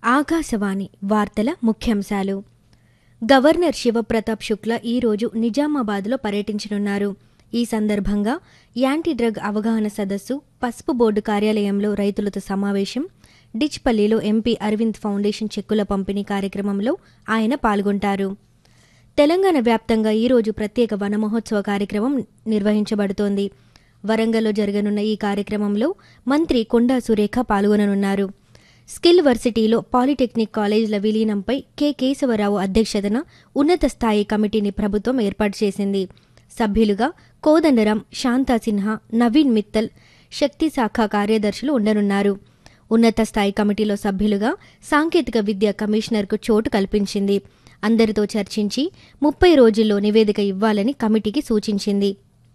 ఆకాశవాణి వార్తల ముఖ్యాంశాలు గవర్నర్ శివప్రతాప్ శుక్లా ఈరోజు నిజామాబాద్లో పర్యటించనున్నారు ఈ సందర్భంగా యాంటీ డ్రగ్ అవగాహన సదస్సు పసుపు బోర్డు కార్యాలయంలో రైతులతో సమావేశం డిచ్పల్లిలో ఎంపీ అరవింద్ ఫౌండేషన్ చెక్కుల పంపిణీ కార్యక్రమంలో ఆయన పాల్గొంటారు తెలంగాణ వ్యాప్తంగా ఈరోజు ప్రత్యేక వన మహోత్సవ కార్యక్రమం నిర్వహించబడుతోంది వరంగల్లో జరగనున్న ఈ కార్యక్రమంలో మంత్రి కొండా సురేఖ పాల్గొననున్నారు స్కిల్ వర్సిటీలో పాలిటెక్నిక్ కాలేజీల విలీనంపై కె కేశవరావు అధ్యక్షతన ఉన్నత స్థాయి కమిటీని ప్రభుత్వం ఏర్పాటు చేసింది సభ్యులుగా కోదండరాం శాంతా సిన్హా నవీన్ మిత్తల్ శక్తి శాఖ కార్యదర్శులు ఉండనున్నారు ఉన్నత స్థాయి కమిటీలో సభ్యులుగా సాంకేతిక విద్య కమిషనర్కు చోటు కల్పించింది అందరితో చర్చించి ముప్పై రోజుల్లో నివేదిక ఇవ్వాలని కమిటీకి సూచించింది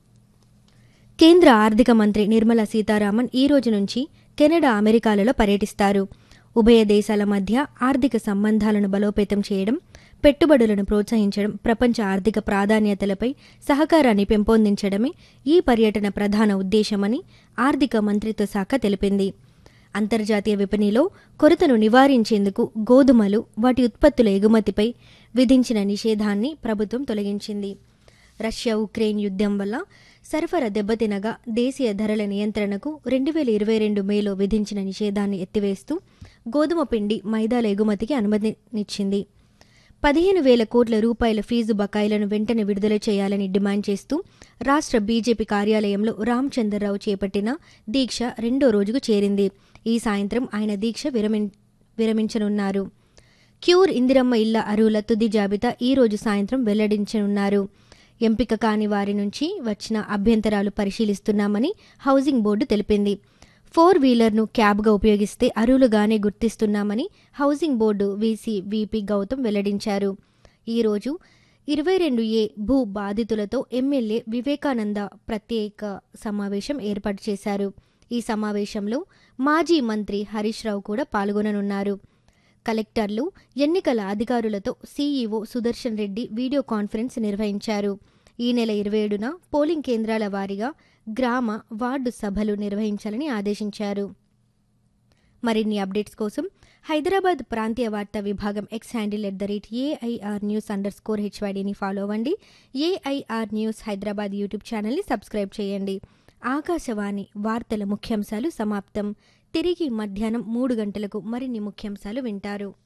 కేంద్ర ఆర్థిక మంత్రి నిర్మలా సీతారామన్ ఈ రోజు నుంచి కెనడా అమెరికాలలో పర్యటిస్తారు ఉభయ దేశాల మధ్య ఆర్థిక సంబంధాలను బలోపేతం చేయడం పెట్టుబడులను ప్రోత్సహించడం ప్రపంచ ఆర్థిక ప్రాధాన్యతలపై సహకారాన్ని పెంపొందించడమే ఈ పర్యటన ప్రధాన ఉద్దేశమని ఆర్థిక మంత్రిత్వ శాఖ తెలిపింది అంతర్జాతీయ విపణిలో కొరతను నివారించేందుకు గోధుమలు వాటి ఉత్పత్తుల ఎగుమతిపై విధించిన నిషేధాన్ని ప్రభుత్వం తొలగించింది రష్యా ఉక్రెయిన్ యుద్ధం వల్ల సరఫరా దెబ్బతినగా దేశీయ ధరల నియంత్రణకు రెండు వేల ఇరవై రెండు మేలో విధించిన నిషేధాన్ని ఎత్తివేస్తూ గోధుమ పిండి మైదాల ఎగుమతికి అనుమతినిచ్చింది పదిహేను వేల కోట్ల రూపాయల ఫీజు బకాయిలను వెంటనే విడుదల చేయాలని డిమాండ్ చేస్తూ రాష్ట్ర బీజేపీ కార్యాలయంలో రామచంద్రరావు చేపట్టిన దీక్ష రెండో రోజుకు చేరింది ఈ సాయంత్రం ఆయన దీక్ష విరమి విరమించనున్నారు క్యూర్ ఇందిరమ్మ ఇళ్ల అరువుల తుది జాబితా ఈ రోజు సాయంత్రం వెల్లడించనున్నారు ఎంపిక కాని వారి నుంచి వచ్చిన అభ్యంతరాలు పరిశీలిస్తున్నామని హౌసింగ్ బోర్డు తెలిపింది ఫోర్ వీలర్ను క్యాబ్గా ఉపయోగిస్తే అరువులుగానే గుర్తిస్తున్నామని housing board VC VP Gautam వెల్లడించారు ఈరోజు ఇరవై రెండు ఏ భూ బాధితులతో ఎమ్మెల్యే వివేకానంద ప్రత్యేక సమావేశం ఏర్పాటు చేశారు ఈ సమావేశంలో మాజీ మంత్రి హరీష్ రావు కూడా పాల్గొననున్నారు కలెక్టర్లు ఎన్నికల అధికారులతో CEO Sudarshan Reddy video conference నిర్వహించారు ఈ నెల ఇరవై ఏడున పోలింగ్ కేంద్రాల వారీగా గ్రామ వార్డు సభలు నిర్వహించాలని ఆదేశించారు మరిన్ని అప్డేట్స్ కోసం హైదరాబాద్ ప్రాంతీయ వార్తా విభాగం X handle at the rate AIR news underscore హెచ్వైడీని ఫాలో అవ్వండి ఏఐఆర్ న్యూస్ హైదరాబాద్ యూట్యూబ్ ఛానల్ని సబ్స్క్రైబ్ చేయండి ఆకాశవాణి వార్తల ముఖ్యాంశాలు సమాప్తం తిరిగి మధ్యాహ్నం మూడు గంటలకు మరిన్ని ముఖ్యాంశాలు వింటారు